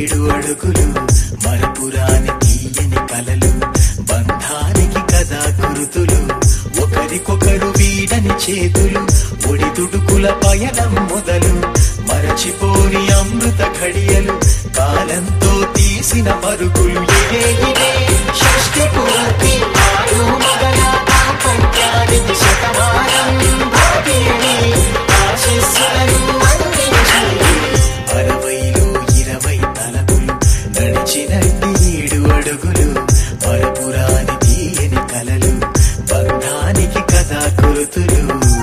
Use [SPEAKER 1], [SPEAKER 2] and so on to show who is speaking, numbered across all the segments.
[SPEAKER 1] ఏడు అడుగులు మరపురాని తీయని కలలు బంధానికి కదా గురుతులు ఒకరికొకరు వీడని చేతులు ఒడిదుడుకుల పయనం మొదలు మరచిపోని అమృత ఘడియలు కాలంతో తీసిన పరుగులు ఇదే ఇదే షష్టి పూర్తి ఆరు మగల దాంపత్యానికి శతమానం భాగ్యని ఆశీస్సులను అందించి అరవైలో ఇరవై తలపులు నడిచినట్టి ఏడు అడుగులు మరపురాని తీయని కలలు బంధానికి కదా గురుతులు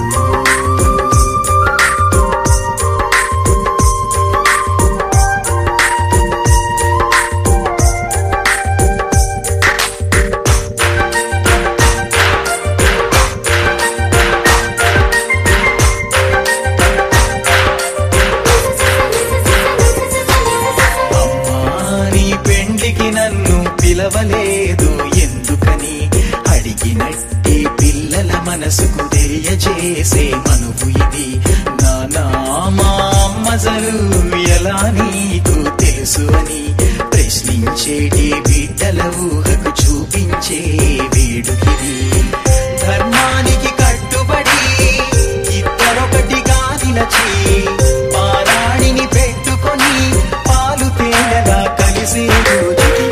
[SPEAKER 1] అమ్మా నీ పెండ్లికి నన్ను పిలవలేదు ఎందుకని అడిగినట్టి పిల్లల మనసుకు తెలియజేసే మనువు ఇది నానా మా అమ్మజలు ఎలా నీకు తెలుసు అని ప్రశ్నించేటి బిడ్డల ఊహకు చూపించే వేడుకిది ధర్మానికి కట్టుబడి ఇద్దరొకటిగా నిలచి పారాణిని పెట్టుకొని పాలు తేనెలా కలిసే రోజుకి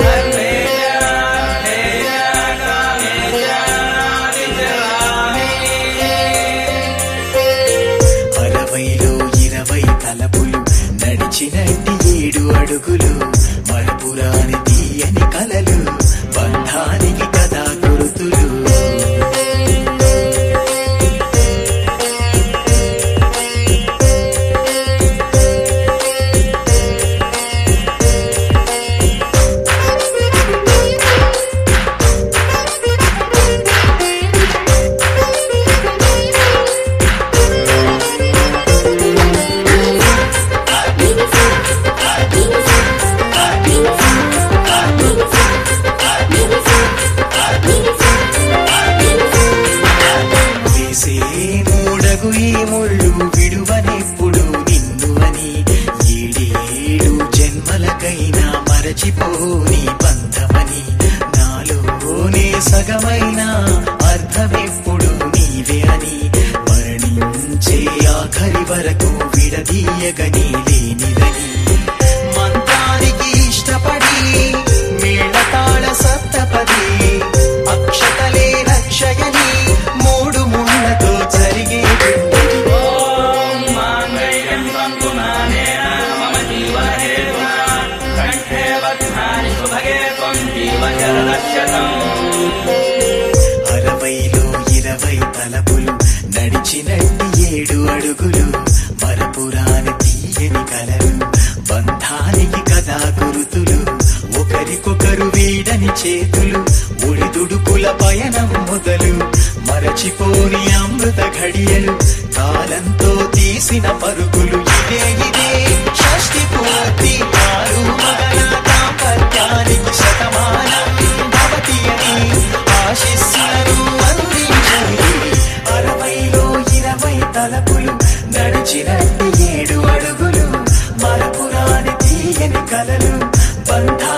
[SPEAKER 1] అరవైలో ఇరవై తలపులు నడిచినట్టి ఏడు అడుగులు మరపురాని తీయని కలలు బంధానికి కదా గురుతులు వేసే మూడగు ఈ ముళ్ళు విడువనెప్పుడు నిన్ను అని ఏడేడు జన్మలకైనా మరచిపోని బంధమని నాలోనే సగమైన అర్థమెప్పుడు నీవే అని మరణించే ఆఖరి వరకు విడదీయగని లేనిదని మంత్రానికి ఇష్టపడి మేళతాళ సప్తపది అక్షతలే రక్షయని మూడు ముళ్ళతో జరిగే అరవైలో ఇరవై తలపులు నడిచినట్టి ఏడు అడుగులు మరపురాని తీయని కలలు బంధానికి కదా గురుతులు ఒకరికొకరు వీడని చేతులు ఒడిదుడుకుల పయనం మొదలు మరచిపోని అమృత ఘడియలు కాలంతో తీసిన పరుగులు ఇదే ఇదే షష్టి పూర్తి ఆరు మగల దాంపత్యానికి శతమానం భవతి అని ఆశిస్సులను అందించాయి అరవైలో ఇరవై తలపులు నడిచినట్టి ఏడు అడుగులు మరపురాని తీయని కలలు బంధ